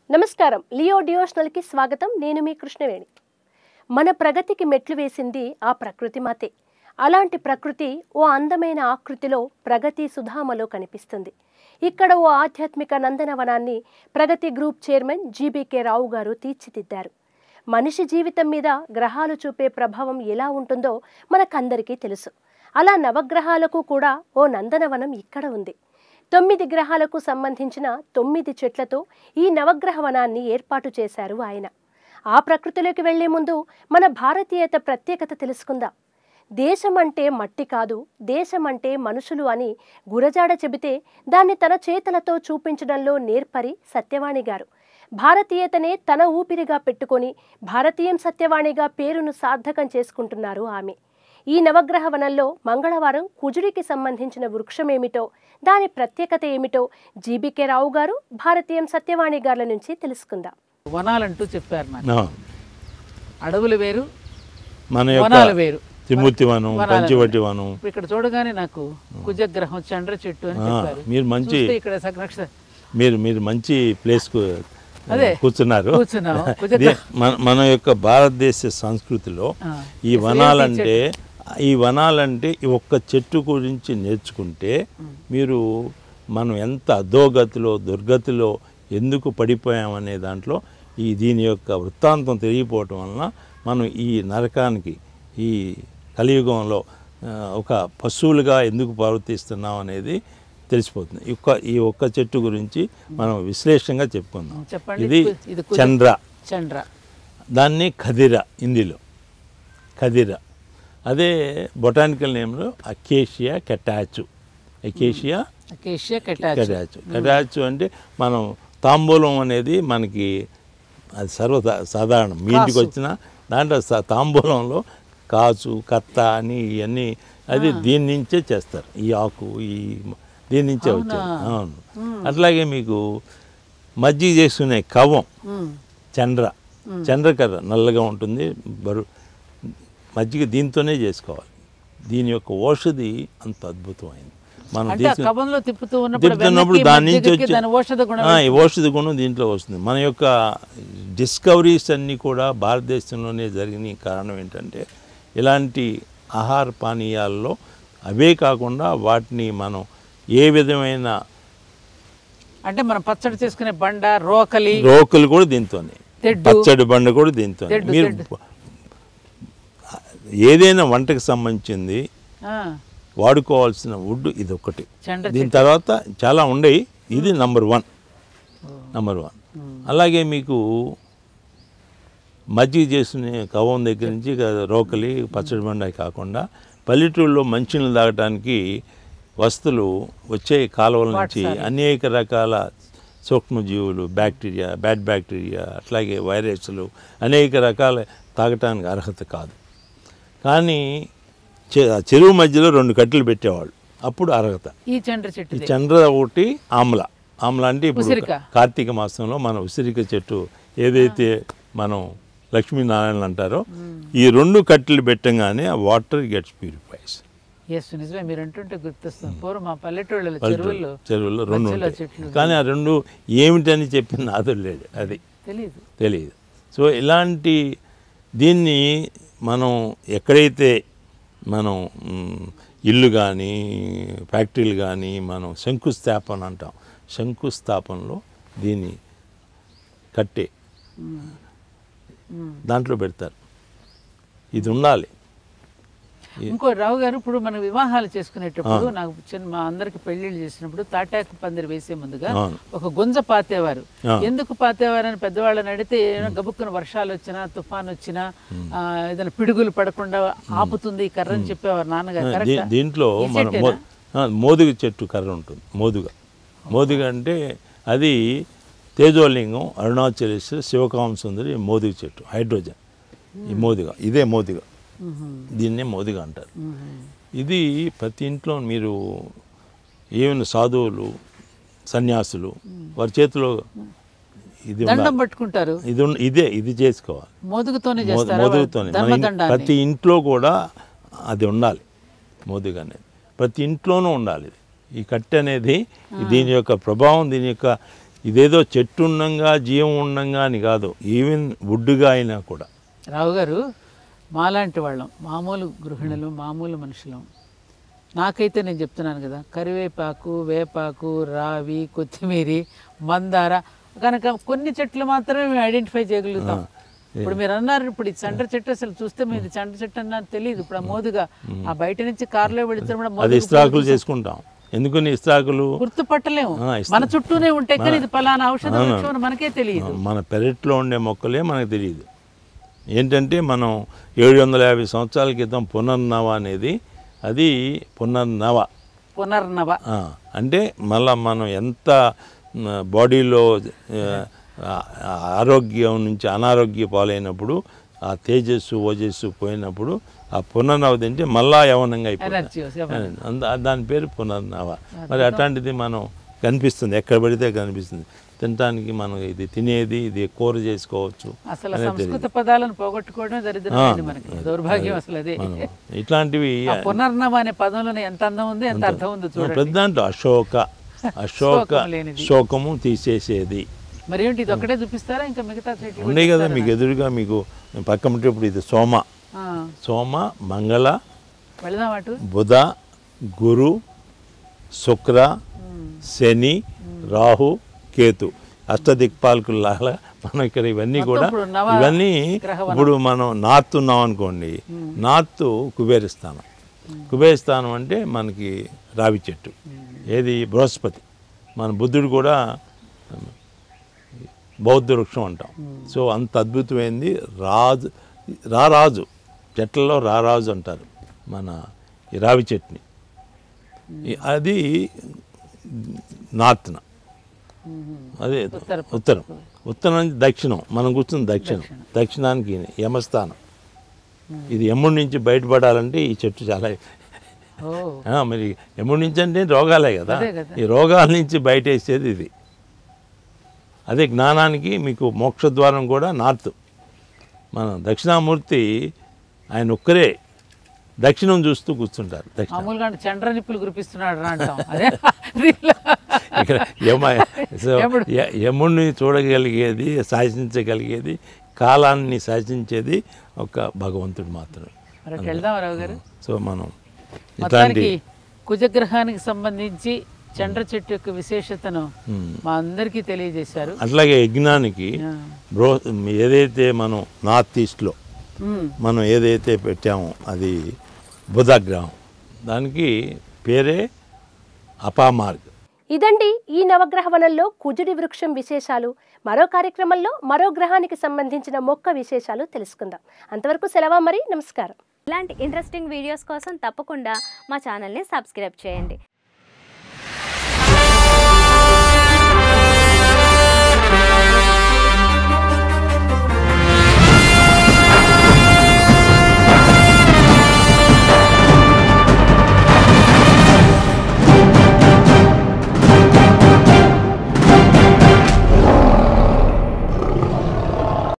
నమస్కారం లియో డియోషనల్కి స్వాగతం నేను మీ కృష్ణవేణి మన ప్రగతికి మెట్లు వేసింది ఆ ప్రకృతి మాతే అలాంటి ప్రకృతి ఓ అందమైన ఆకృతిలో ప్రగతి సుధామలో కనిపిస్తుంది ఇక్కడ ఓ ఆధ్యాత్మిక నందనవనాన్ని Pragati group chairman GBK Rao garu తీర్చిదిద్దారు మనిషి జీవితం మీద గ్రహాలు చూపే ప్రభావం ఎలా ఉంటుందో మనకందరికీ తెలుసు అలా నవగ్రహాలకు కూడా ఓ నందనవనం ఇక్కడ ఉంది తొమ్మిది గ్రహాలకు సంబంధించిన తొమ్మిది చెట్లతో ఈ నవగ్రహ వనాన్ని ఏర్పాటు చేశారు ఆయన ఆ ప్రకృతిలోకి వెళ్లే ముందు మన భారతీయత ప్రత్యేకత తెలుసుకుందాం దేశం అంటే మట్టి కాదు దేశం అంటే మనుషులు అని గురజాడ చెబితే దాన్ని తన చేతలతో చూపించడంలో నేర్పరి సత్యవాణి గారు భారతీయతనే తన ఊపిరిగా పెట్టుకొని భారతీయం సత్యవాణిగా పేరును సార్థకం చేసుకుంటున్నారు ఆమె ఈ నవగ్రహ వనంలో మంగళవారం కుజుడికి సంబంధించిన వృక్షమేమిటో దాని ప్రత్యేకత ఏమిటో జీబీకే రావు గారు భారతీయం సత్యవాణి గారుల నుంచి తెలుసుకుందాం వనాలంటూ చెప్పారు నాకు ఆ, అడవులు వేరు మన వనాలు యొక్క వేరు త్రిమూర్తి వనం వనాలు పంచవటి వనం ఇప్పుడు ఇక్కడ చూడగానే నాకు కుజగ్రహం చంద్ర చెట్టు అని ఆ, చెప్పారు మీరు మంచి చూస్తే ఇక్కడ సగ నక్ష మీరు మీరు మంచి ప్లేస్ కు అదే, కూర్చున్నారు కూర్చున్నాం. కుజగ్ర- ది- మన మన యొక్క భారతదేశ సంస్కృతిలో ఆ, ఈ వనాలంటే ఈ వనాలంటే ఈ ఒక్క చెట్టు గురించి నేర్చుకుంటే మీరు మనం ఎంత అధోగతిలో దుర్గతిలో ఎందుకు పడిపోయామనే దాంట్లో ఈ దీని యొక్క వృత్తాంతం తెలియపోవటం వలన మనం ఈ నరకానికి ఈ కలియుగంలో ఆ, ఒక పశువులుగా ఎందుకు ప్రవర్తిస్తున్నాం అనేది తెలిసిపోతుంది ఈ ఒక్క ఈ ఒక్క చెట్టు గురించి మనం విశ్లేషంగా చెప్పుకుందాం చెప్పండి ఇది ఇది కుజ- చంద్ర చంద్ర దాన్ని ఖదిర హిందీలో ఖదిర అదే బొటానికల్ నేమ్లో Acacia catechu Acacia cassia catechu catechu catechu అంటే మనం తాంబూలం అనేది మనకి అది సర్వ సాధారణం మీ ఇంటికి వచ్చిన దాంట్లో స- తాంబూలంలో కాచు కత్త అని ఇవన్నీ అది దీని నుంచే చేస్తారు ఈ ఆకు ఈ దీని నుంచే వచ్చాయి అవును అట్లాగే మీకు మజ్జిగ చేసుకునే కవం ఉమ్, చండ్ర చండ్రకర్ర నల్లగా ఉంటుంది బరు మజ్జిగ దీంతోనే చేసుకోవాలి దీని యొక్క ఔషధి అంత అద్భుతమైంది మనం అంటే ఆ తీసుకు- కబంలో తిప్పుతూ ఉన్నప్పుడు తిప్పుతున్నప్పుడు వెన్నకి, దాని నుంచి మజ్జిగకి వచ్చే దాని ఔషధ గుణం ఆ, ఈ ఔషధ గుణం దీంట్లో వస్తుంది మన యొక్క డిస్కవరీస్ అన్నీ కూడా భారతదేశంలోనే జరిగిన కారణం ఏంటంటే ఇలాంటి ఆహార పానీయాల్లో అవే కాకుండా వాటిని మనం ఏ విధమైన అంటే మనం పచ్చడి చేసుకునే బండ రోకలి రోకలు కూడా దీంతోనే తెడ్డు. పచ్చడి బండ కూడా దీంతోనే తెడ్డు, మీరు తెడ్డు. ఏదైనా వంటకు సంబంధించింది ఆ, వాడుకోవాల్సిన వుడ్ ఇది ఒకటి చండ్ర దీని తర్వాత చాలా ఉండయి ఇది నంబర్ వన్ నంబర్ వన్ అలాగే మీకు మజ్జిగ చేసుకునే కవం దగ్గర నుంచి ఇక రోకలి పచ్చడి బండ కాకుండా పల్లెటూరులో మంచినీళ్ళు తాగడానికి వస్తువులు వచ్చే కాలువల నుంచి అనేక రకాల సూక్ష్మజీవులు బ్యాక్టీరియా బ్యాడ్ బ్యాక్టీరియా అట్లాగే వైరస్లు అనేక రకాల తాగటానికి అర్హత కాదు కానీ చె- చెరువు మధ్యలో రెండు కట్టెలు పెట్టేవాళ్ళు అప్పుడు అర్హత ఈ చంద్ర చెట్టు ఈ చంద్ర ఒకటి ఆమ్ల ఆమ్ల అంటే ఇప్పుడు ఉసిరిక. కార్తీక మాసంలో మన ఉసిరిక చెట్టు ఏదైతే మనం లక్ష్మీనారాయణ అంటారో ఈ రెండు కట్టెలు పెట్టంగానే ఆ వాటర్ గెట్స్ ప్యూరిఫైస్ ఎస్ నిజమే మీరు అంటుంటే గుర్తొస్తుంది పూర్వం మా పల్లెటూళ్ళలో చెరువుల్లో చెరువుల్లో రెండు మధ్యలో ఉంటాయి చెట్లు కానీ ఆ రెండు ఏమిటని చెప్పిన నాదుడు లేడు అది తెలియదు తెలియదు సో ఇలాంటి దీన్ని మనం ఎక్కడైతే మనం మ్, ఇల్లు కానీ ఫ్యాక్టరీలు కానీ మనం శంకుస్థాపన అంటాం శంకుస్థాపనలో దీన్ని కట్టే దాంట్లో పెడతారు ఇది ఉండాలి ఇంకో రావు గారు ఇప్పుడు మనం వివాహాలు చేసుకునేటప్పుడు నాకు చిన్న మా అందరికి పెళ్లిళ్ళు చేసినప్పుడు తాటాకు పందిరి వేసే ముందుగా అవును. ఒక గుంజ పాతేవారు ఆ. ఎందుకు పాతేవారని పెద్దవాళ్ళని అడిగితే ఏమైనా గబుక్కున వర్షాలు వచ్చినా తుఫాన్ వచ్చినా ఆ, ఏదైనా పిడుగులు పడకుండా ఆపుతుంది ఈ కర్ర అని చెప్పేవారు నాన్నగారు దీ- కరెక్టా? దీంట్లో ఈ మనం మో ఆ, మోదుగ చెట్టు కర్ర ఉంటుంది మోదుగ మోదుగ అంటే అది తేజోలింగం అరుణాచలేశ్వర శివకామ సుందరి మోదుగ చెట్టు హైడ్రోజన్ ఈ మోదుగ ఇదే మోదుగ మ్మ్. దీన్నే మోదుగ అంటారు మ్మ్. ఇది ప్రతి ఇంట్లో మీరు ఏమైనా సాధువులు సన్యాసులు వారి చేతిలో ఇది దండం ఉండాలి. పట్టుకుంటారు ఇది ఉన్న- ఇదే ఇది చేసుకోవాలి మోదుగుతోనే మో- చేస్తారు మోదుగుతోనే మన ఇన్- ధర్మదండాన్ని ప్రతి ఇంట్లో కూడా అది ఉండాలి మోదుగ అనేది ప్రతి ఇంట్లోనూ ఉండాలి ఇది. ఈ కట్టె అనేది దీని యొక్క ప్రభావం దీని యొక్క ఇదేదో చెట్టు ఉండంగా జీవం ఉండంగా అని కాదు ఈవెన్ వుడ్గా అయినా కూడా రావు గారు మాలాంటి వాళ్ళం మామూలు గృహిణులు మామూలు మనుషులం నాకైతే నేను చెప్తున్నాను కదా కరివేపాకు వేపాకు రావి కొత్తిమీరి మందార కనుక కొన్ని చెట్లు మాత్రమే మేము ఐడెంటిఫై చేయగలుగుతాం ఇప్పుడు మీరు అన్నారు ఇప్పుడు ఈ చండ్ర చెట్టు అసలు చూస్తే మీరు ఇది చండ్ర చెట్టు అన్నారు తెలియదు ఇప్పుడు ఆ మోదుగా ఆ బయట నుంచి కారులో వెళితే కూడా అది మోదుగా ఇస్త్రాకులు చేసుకుంటాం ఎందుకని ఇస్త్రాకులు గుర్తుపట్టలేము ఆ, ఇస్తా- మన చుట్టూనే ఉంటే కానీ ఇది పలానా ఔషధ వృక్షం అని మనకే తెలియదు మన పెరట్లో ఉండే మొక్కలే మనకు తెలియదు ఏంటంటే మనం ఏడు వందల యాభై సంవత్సరాల క్రితం పునర్నవ అనేది అది పునర్నవ పునర్నవ ఆ, అంటే మళ్ళా మనం ఎంత మ్, బాడీలో ఆ, ఆ, ఆరోగ్యం నుంచి అనారోగ్య పాలైనప్పుడు ఆ తేజస్సు ఓజస్సు పోయినప్పుడు ఆ పునర్నవది అంటే మళ్ళా యవనంగా అయిపోతుంది ఎనర్జీ వస్తే- అంద- దాని పేరు పునర్నవ మరి అట్లాంటిది మనం కనిపిస్తుంది ఎక్కడ పడితే కనిపిస్తుంది తినటానికి మనం ఇది తినేది ఇది కూర చేసుకోవచ్చు అసలు సంస్కృత పదాలను పోగొట్టుకోవడమే దరిద్రమైంది మనకి దౌర్భాగ్యం అసలు అదే మనం ఇట్లాంటివి ఆ పునర్నవ అనే పదంలోనే ఎంత అందం ఉంది ఎంత అర్థం ఉందో చూడండి పెద్ద దాంట్లో అశోక అశోక శోకం లేనిది. శోకము తీసేసేది మరి ఏంటి ఇది ఒక్కటే చూపిస్తారా ఇంకా మిగతా చెట్లు ఉండే కదా మీకు ఎదురుగా మీకు పక్కన ఇప్పుడు ఇది సోమ ఆ, సోమ మంగళ వెళదాం అటు బుధ గురు శుక్ర శని రాహు కేతు అష్టదిక్పాలకుల్లాగా మనం ఇక్కడ ఇవన్నీ కూడా ఇప్పుడు నవ ఇవన్నీ గ్రహవనం. ఇప్పుడు మనం నార్త్ ఉన్నాం అనుకోండి నార్త్ కుబేరస్థానం కుబేరస్థానం అంటే మనకి రావి చెట్టు ఏది బృహస్పతి మన బుద్ధుడు కూడా బౌద్ధ వృక్షం అంటాం సో అంత అద్భుతమైంది రాజు రారాజు చెట్లలో రారాజు అంటారు మన ఈ రావి చెట్టుని ఈ- అది నార్త్న అదే ఉత్తరం. ఉత్తరం ఉత్తరం నుంచి దక్షిణం మనం కూర్చున్న దక్షిణం దక్షిణానికి యమస్థానం ఇది యముడి నుంచి బయటపడాలంటే ఈ చెట్టు చాలా ఓ ఆ, మరి యముడి నుంచి అంటే రోగాలే కదా అదే కదా. ఈ రోగాల నుంచి బయటేసేది ఇది అదే జ్ఞానానికి మీకు మోక్షద్వారం కూడా నార్త్ మన దక్షిణామూర్తి ఆయన ఒక్కరే దక్షిణం చూస్తూ కూర్చుంటారు దక్షిణ మామూలుగా అంటే చండ్ర నిప్పులు కురిపిస్తున్నాడు రా అంటాం అదే దీనిలో. ఇక్కడ యమ సో యముడు. య- యముడిని చూడగలిగేది శాసించగలిగేది కాలాన్ని శాసించేది ఒక భగవంతుడు మాత్రమే మరి అటు వెళ్దాం రావు గారు సో మనం ఇట్లాంటి మొత్తానికి కుజగ్రహానికి సంబంధించి చండ్ర చెట్టు యొక్క విశేషతను మా అందరికీ తెలియజేశారు అట్లాగే యజ్ఞానికి ఆ. బ్రో ఏదైతే మనం నార్త్ ఈస్ట్లో ఉమ్. మనం ఏదైతే పెట్టామో అది బుధగ్రహం దానికి పేరే అపామార్గ్ ఇదండి ఈ నవగ్రహ వనంలో కుజుడి వృక్షం విశేషాలు మరో కార్యక్రమంలో మరో గ్రహానికి సంబంధించిన మొక్క విశేషాలు తెలుసుకుందాం అంతవరకు సెలవు మరి నమస్కారం ఇలాంటి ఇంట్రెస్టింగ్ వీడియోస్ కోసం తప్పకుండా మా ఛానల్ని సబ్స్క్రైబ్ చేయండి